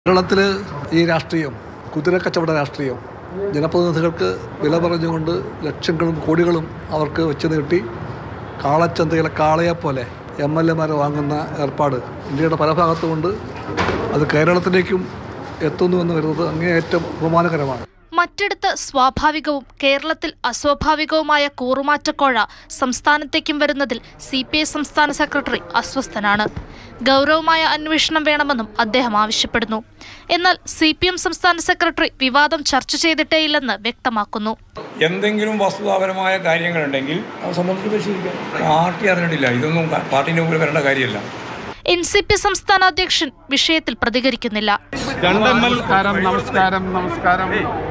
കേരളത്തിൽ ഈ രാഷ്ട്രീയം കുതിരക്കച്ചവട രാഷ്ട്രീയം ജനപ്രതിനിധികൾക്ക് വില പറഞ്ഞുകൊണ്ട് ലക്ഷങ്ങളും കോടികളും അവർക്ക് വെച്ച് നീട്ടി കാളച്ചന്തയിലെ കാളയെപ്പോലെ എം എൽ എമാരെ വാങ്ങുന്ന ഏർപ്പാട് ഇന്ത്യയുടെ പല ഭാഗത്തുമുണ്ട് അത് കേരളത്തിലേക്കും എത്തുന്നു എന്ന് വരുന്നത് അങ്ങേയറ്റം ബഹുമാനകരമാണ് മറ്റിടത്ത് സ്വാഭാവികവും കേരളത്തിൽ അസ്വാഭാവികവുമായ കൂറുമാറ്റക്കോഴ സംസ്ഥാനത്തേക്കും വരുന്നതിൽ സി പി ഐ സംസ്ഥാന സെക്രട്ടറി അസ്വസ്ഥനാണ് ഗൗരവമായ അന്വേഷണം വേണമെന്നും അദ്ദേഹം ആവശ്യപ്പെടുന്നു എന്നാൽ സി പി എം സംസ്ഥാന സെക്രട്ടറി വിവാദം ചർച്ച ചെയ്തിട്ടേയില്ലെന്ന് വ്യക്തമാക്കുന്നു എന്തെങ്കിലും വസ്തുതാപരമായ കാര്യങ്ങളുണ്ടെങ്കിൽ അത് സംബന്ധിച്ച് പരിശോധിക്കാം പാർട്ടി അറിഞ്ഞിട്ടില്ല ഇതൊന്നും പാർട്ടിൻ്റെ മുമ്പിൽ വരേണ്ട കാര്യമല്ല എൻ സി പി സംസ്ഥാന അധ്യക്ഷൻ വിഷയത്തിൽ പ്രതികരിക്കുന്നില്ല രണ്ട് എം എൽ നമസ്കാരം നമസ്കാരം നമസ്കാരം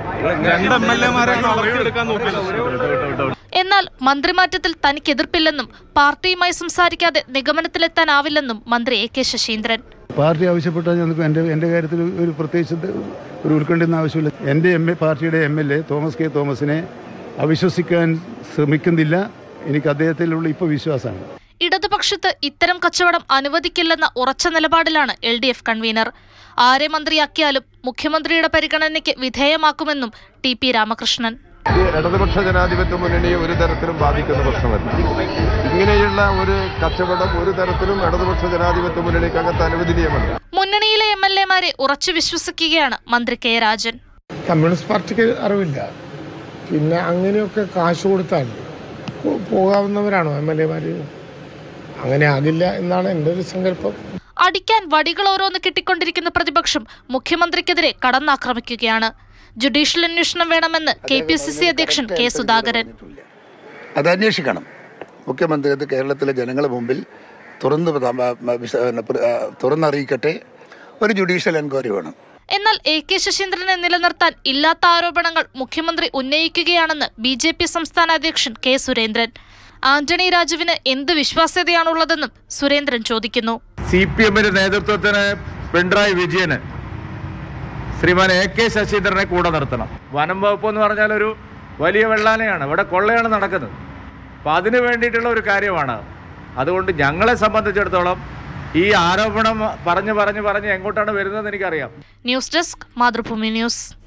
രണ്ട് എം എൽ എമാരെ വളർത്തിയെടുക്കാൻ നോക്കിയത് എന്നാൽ മന്ത്രിമാറ്റത്തിൽ തനിക്ക് എതിർപ്പില്ലെന്നും പാർട്ടിയുമായി സംസാരിക്കാതെ നിഗമനത്തിലെത്താനാവില്ലെന്നും മന്ത്രി എ കെ ശശീന്ദ്രൻ പാർട്ടി ആവശ്യപ്പെട്ടാൽ ഞങ്ങൾക്ക് എൻ്റെ എൻ്റെ കാര്യത്തിൽ ഒരു പ്രത്യേകിച്ച് ഒരു ഉത്കണ്ഠയൊന്നും ആവശ്യമില്ല എൻ്റെ എം എ പാർട്ടിയുടെ M L A Thomas K തോമസിനെ അവിശ്വസിക്കാൻ ശ്രമിക്കുന്നില്ല എനിക്ക് അദ്ദേഹത്തിലുള്ള ഇപ്പോൾ വിശ്വാസമാണ് ഇടതുപക്ഷത്ത് ഇത്തരം കച്ചവടം അനുവദിക്കില്ലെന്ന ഉറച്ച നിലപാടിലാണ് എൽ ഡി എഫ് കൺവീനർ ആരെ മന്ത്രിയാക്കിയാലും മുഖ്യമന്ത്രിയുടെ പരിഗണനയ്ക്ക് വിധേയമാക്കുമെന്നും ടി പി രാമകൃഷ്ണൻ ഈ ഇടതുപക്ഷ ജനാധിപത്യ മുന്നണിയെ ഒരു തരത്തിലും ബാധിക്കുന്ന പ്രശ്നമല്ല ഇങ്ങനെയുള്ള ഒരു കച്ചവടം ഒരു തരത്തിലും ഇടതുപക്ഷ ജനാധിപത്യ മുന്നണിക്കകത്ത് അനുവദനീയമല്ല മുന്നണിയിലെ എം എൽ എമാരെ ഉറച്ചു വിശ്വസിക്കുകയാണ് മന്ത്രി കെ രാജൻ കമ്മ്യൂണിസ്റ്റ് പാർട്ടിക്ക് അറിവില്ല പിന്നെ അങ്ങനെയൊക്കെ കാശ് കൊടുത്താൽ പോ- പോകാവുന്നവരാണോ എം എൽ എമാർ അങ്ങനെ ആകില്ല എന്നാണ് എൻ്റെ ഒരു സങ്കല്പം അടിക്കാൻ വടികൾ ഓരോന്ന് കിട്ടിക്കൊണ്ടിരിക്കുന്ന പ്രതിപക്ഷം മുഖ്യമന്ത്രിക്കെതിരെ കടന്നാക്രമിക്കുകയാണ് ജുഡീഷ്യൽ അന്വേഷണം വേണമെന്ന് കെ പി സി സി അധ്യക്ഷൻ കെ സുധാകരൻ അത് അന്വേഷിക്കണം മുഖ്യമന്ത്രി അത് കേരളത്തിലെ ജനങ്ങളുടെ മുമ്പിൽ തുറന്ന് പ്ര- മ- വിശ- പിന്നെ പ്ര- ആ, തുറന്നറിയിക്കട്ടെ ഒരു ജുഡീഷ്യൽ എൻക്വയറി വേണം എന്നാൽ എ കെ ശശീന്ദ്രനെ നിലനിർത്താൻ ഇല്ലാത്ത ആരോപണങ്ങൾ മുഖ്യമന്ത്രി ഉന്നയിക്കുകയാണെന്ന് ബി ജെ പി സംസ്ഥാന അധ്യക്ഷൻ കെ സുരേന്ദ്രൻ ആന്റണി രാജുവിന് എന്ത് വിശ്വാസ്യതയാണുള്ളതെന്നും സുരേന്ദ്രൻ ചോദിക്കുന്നു സി പി എമ്മിന്റെ നേതൃത്വത്തിന് പിണറായി വിജയന് ശ്രീമാൻ എ കെ ശശീന്ദ്രനെ കൂടെ നിർത്തണം വനം വകുപ്പ് എന്ന് പറഞ്ഞാൽ ഒരു വലിയ വെള്ളാനയാണ് ഇവിടെ കൊള്ളയാണ് നടക്കുന്നത് അപ്പം അതിന് വേണ്ടിയിട്ടുള്ള ഒരു കാര്യമാണ് അതുകൊണ്ട് ഞങ്ങളെ സംബന്ധിച്ചിടത്തോളം ഈ ആരോപണം പറഞ്ഞ് പറഞ്ഞ് പറഞ്ഞ് എങ്ങോട്ടാണ് വരുന്നതെന്ന് എനിക്കറിയാം ന്യൂസ് ഡെസ്ക് മാതൃഭൂമി ന്യൂസ്